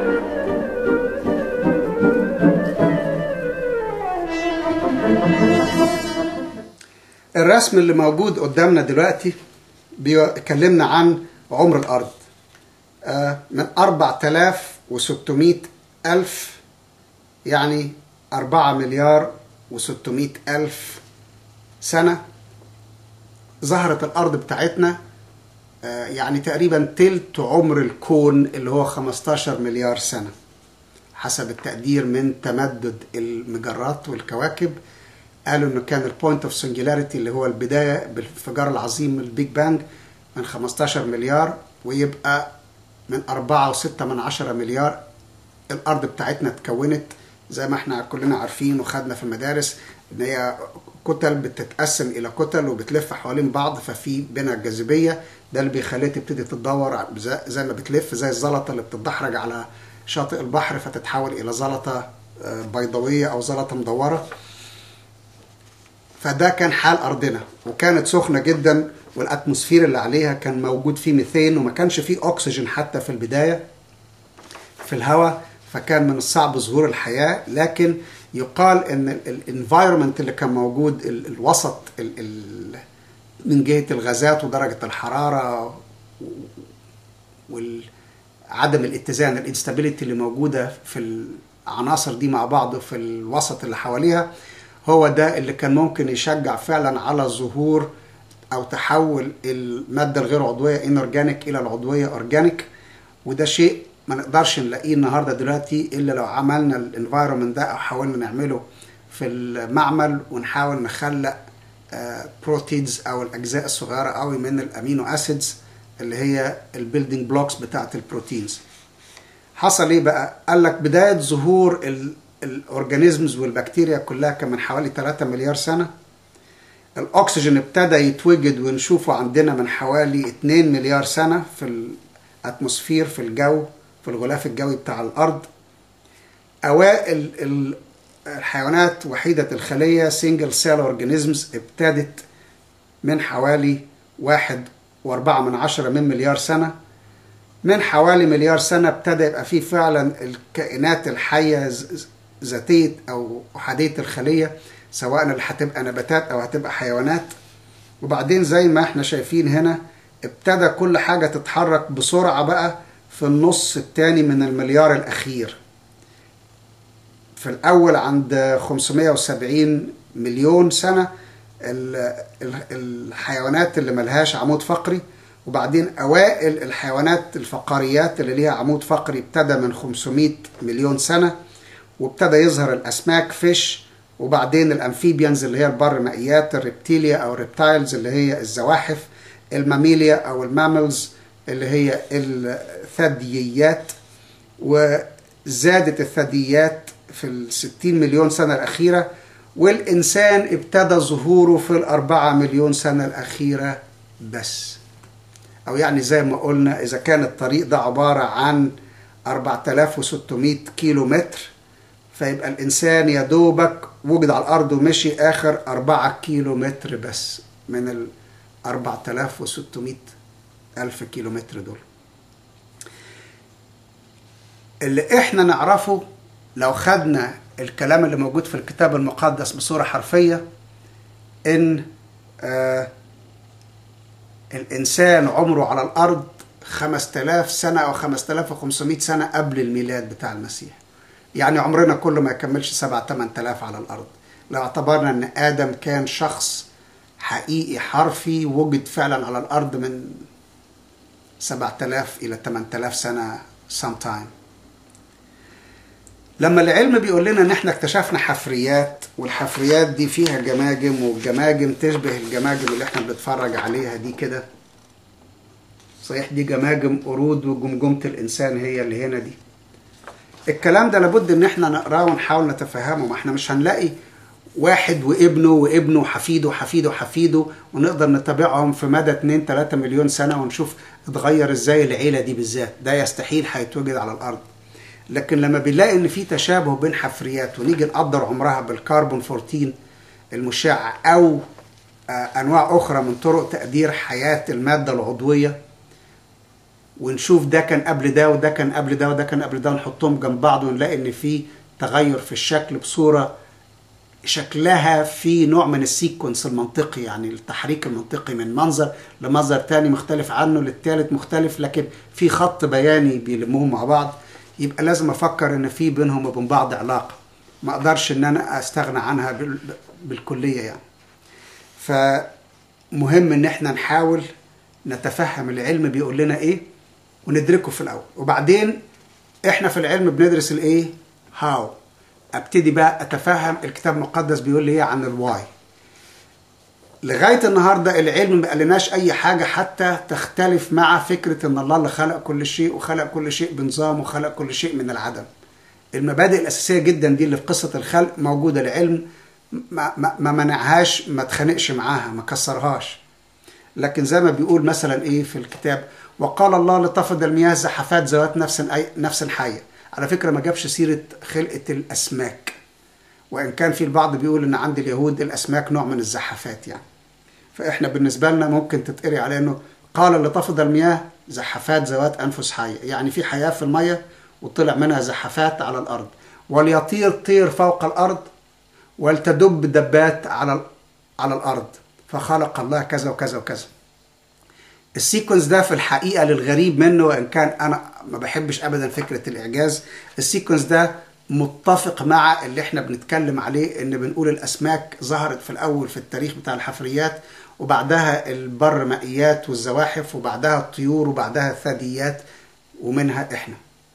الرسم اللي موجود قدامنا دلوقتي بيكلمنا عن عمر الأرض آه، من 4600 ألف يعني 4 مليار و600 ألف سنة ظهرت الأرض بتاعتنا آه، يعني تقريبا تلت عمر الكون اللي هو 15 مليار سنة حسب التقدير من تمدد المجرات والكواكب قالوا انه كان البوينت اوف سنجولاريتي اللي هو البدايه بالانفجار العظيم البيج بانج من 15 مليار ويبقى من 4.6 من عشرة مليار الارض بتاعتنا اتكونت زي ما احنا كلنا عارفين وخدنا في المدارس ان هي كتل بتتقسم الى كتل وبتلف حوالين بعض ففي بينها الجاذبيه ده اللي بيخليها تبتدي تتدور زي- زي ما بتلف زي الزلطه اللي بتتدحرج على شاطئ البحر فتتحول الى زلطه آه، بيضاويه او زلطه مدوره فده كان حال ارضنا وكانت سخنه جدا والاتموسفير اللي عليها كان موجود فيه ميثين وما كانش فيه اكسجين حتى في البدايه في الهواء فكان من الصعب ظهور الحياه لكن يقال ان الانفايرمنت اللي كان موجود ال- الوسط ال- ال- من جهه الغازات ودرجه الحراره وعدم الاتزان الانستابيليتي اللي موجوده في العناصر دي مع بعض في الوسط اللي حواليها هو ده اللي كان ممكن يشجع فعلا على ظهور او تحول الماده الغير عضويه انورجانيك الى العضويه اورجانيك وده شيء ما نقدرش نلاقيه النهارده دلوقتي الا لو عملنا الانفايرمنت ده او حاولنا نعمله في المعمل ونحاول نخلق بروتينز او الاجزاء الصغيره قوي من الامينو اسيدز اللي هي البيلدينج بلوكس بتاعه البروتينز حصل ايه بقى قال لك بدايه ظهور ال- الاورجانيزمز والبكتيريا كلها كان من حوالي 3 مليار سنه الاكسجين ابتدى يتوجد ونشوفه عندنا من حوالي 2 مليار سنه في الاتموسفير في الجو في الغلاف الجوي بتاع الارض اوائل ال- الحيوانات وحيده الخليه سنجل سيل اورجانيزمز ابتدت من حوالي واحد واربعة من عشرة من مليار سنة من حوالي مليار سنة ابتدى يبقى فيه فعلا الكائنات الحية ز- ز- ذاتية أو أحادية الخلية سواء اللي هتبقى نباتات أو هتبقى حيوانات وبعدين زي ما احنا شايفين هنا ابتدى كل حاجة تتحرك بسرعة بقى في النص التاني من المليار الأخير في الأول عند 570 مليون سنة ال- ال- الحيوانات اللي ملهاش عمود فقري وبعدين أوائل الحيوانات الفقاريات اللي ليها عمود فقري ابتدى من 500 مليون سنة وابتدى يظهر الأسماك فيش وبعدين الأمفيبيانز اللي هي البر مائيات الريبتيليا أو الريبتايلز اللي هي الزواحف الماميليا أو الماملز اللي هي الثدييات وزادت الثدييات في الستين مليون سنة الأخيرة والإنسان ابتدى ظهوره في الأربعة مليون سنة الأخيرة بس أو يعني زي ما قلنا إذا كان الطريق ده عبارة عن 4600 كيلو متر فيبقى الإنسان يا دوبك وجد على الأرض ومشي آخر 4 كيلو متر بس من ال 4600 ألف كيلو متر دول اللي احنا نعرفه لو خدنا الكلام اللي موجود في الكتاب المقدس بصورة حرفية ان آه الانسان عمره على الارض 5000 سنة او 5500 سنة قبل الميلاد بتاع المسيح يعني عمرنا كله ما يكملش 7 8000 على الارض لو اعتبرنا ان ادم كان شخص حقيقي حرفي وجد فعلا على الارض من 7000 الى 8000 سنة sometime لما العلم بيقول لنا ان احنا اكتشفنا حفريات والحفريات دي فيها جماجم والجماجم تشبه الجماجم اللي احنا بنتفرج عليها دي كده صحيح دي جماجم قرود وجمجمة الانسان هي اللي هنا دي الكلام ده لابد ان احنا نقراه ونحاول نتفهمه ما احنا مش هنلاقي واحد وابنه وابنه وحفيده وحفيده وحفيده ونقدر نتابعهم في مدى 2 3 مليون سنه ونشوف اتغير ازاي العيله دي بالذات ده يستحيل هيتوجد على الارض لكن لما بنلاقي ان في تشابه بين حفريات ونيجي نقدر عمرها بالكربون 14 المشع او آه، انواع اخرى من طرق تقدير حياه الماده العضويه ونشوف ده كان قبل ده وده كان قبل ده وده كان قبل ده ونحطهم جنب بعض ونلاقي ان في تغير في الشكل بصوره شكلها في نوع من السيكونس المنطقي يعني التحريك المنطقي من منظر لمنظر تاني مختلف عنه للتالت مختلف لكن في خط بياني بيلموهم مع بعض يبقى لازم افكر ان في بينهم وبين بعض علاقه ما اقدرش ان انا استغنى عنها بال- بالكليه يعني فمهم ان احنا نحاول نتفهم العلم بيقول لنا ايه وندركه في الاول وبعدين احنا في العلم بندرس الايه هاو ابتدي بقى اتفهم الكتاب المقدس بيقول لي ايه عن الواي لغايه النهارده العلم ما قالناش اي حاجه حتى تختلف مع فكره ان الله اللي خلق كل شيء وخلق كل شيء بنظام وخلق كل شيء من العدم المبادئ الاساسيه جدا دي اللي في قصه الخلق موجوده العلم ما, ما, ما منعهاش ما تخانقش معاها ما كسرهاش لكن زي ما بيقول مثلا ايه في الكتاب وقال الله لتفض المياه زحفات ذوات نفس أي نفس حيه على فكره ما جابش سيره خلقه الاسماك وان كان في البعض بيقول ان عند اليهود الاسماك نوع من الزحفات يعني فاحنا بالنسبه لنا ممكن تتقري على انه قال لتفض المياه زحفات ذوات انفس حيه يعني في حياه في الميه وطلع منها زحفات على الارض وليطير طير فوق الارض ولتدب دبات على على الارض فخلق الله كذا وكذا وكذا السيكونس ده في الحقيقه للغريب منه وان كان انا ما بحبش ابدا فكره الاعجاز السيكونس ده متفق مع اللي احنا بنتكلم عليه ان بنقول الاسماك ظهرت في الاول في التاريخ بتاع الحفريات وبعدها البر مائيات والزواحف وبعدها الطيور وبعدها الثدييات ومنها احنا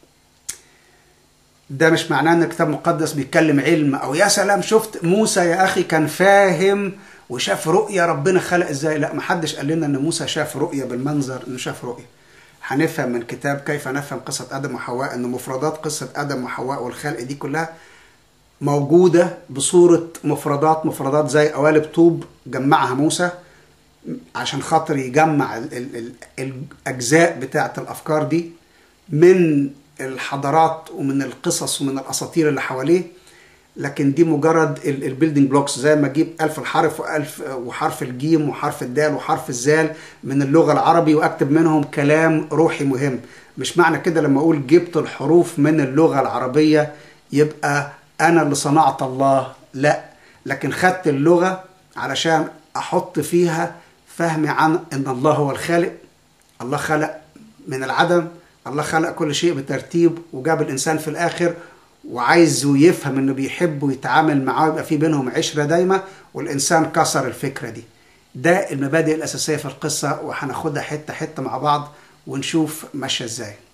ده مش معناه ان الكتاب المقدس بيتكلم علم او يا سلام شفت موسى يا اخي كان فاهم وشاف رؤية ربنا خلق ازاي لا محدش قال لنا ان موسى شاف رؤية بالمنظر انه شاف رؤية هنفهم من كتاب كيف نفهم قصة ادم وحواء ان مفردات قصة ادم وحواء والخلق دي كلها موجودة بصورة مفردات مفردات زي قوالب طوب جمعها موسى عشان خاطر يجمع ال ال ال الاجزاء بتاعة الافكار دي من الحضارات ومن القصص ومن الاساطير اللي حواليه لكن دي مجرد البيلدينج بلوكس زي ما اجيب الف الحرف والف وحرف الجيم وحرف الدال وحرف الزال من اللغه العربي واكتب منهم كلام روحي مهم مش معنى كده لما اقول جبت الحروف من اللغه العربيه يبقى انا اللي صنعت الله لا لكن خدت اللغه علشان احط فيها فهمي عن ان الله هو الخالق الله خلق من العدم الله خلق كل شيء بترتيب وجاب الانسان في الاخر وعايزه يفهم انه بيحب ويتعامل معاه ويبقى في بينهم عشره دايمه والانسان كسر الفكره دي. ده المبادئ الاساسيه في القصه وهناخدها حته حته مع بعض ونشوف ماشيه ازاي.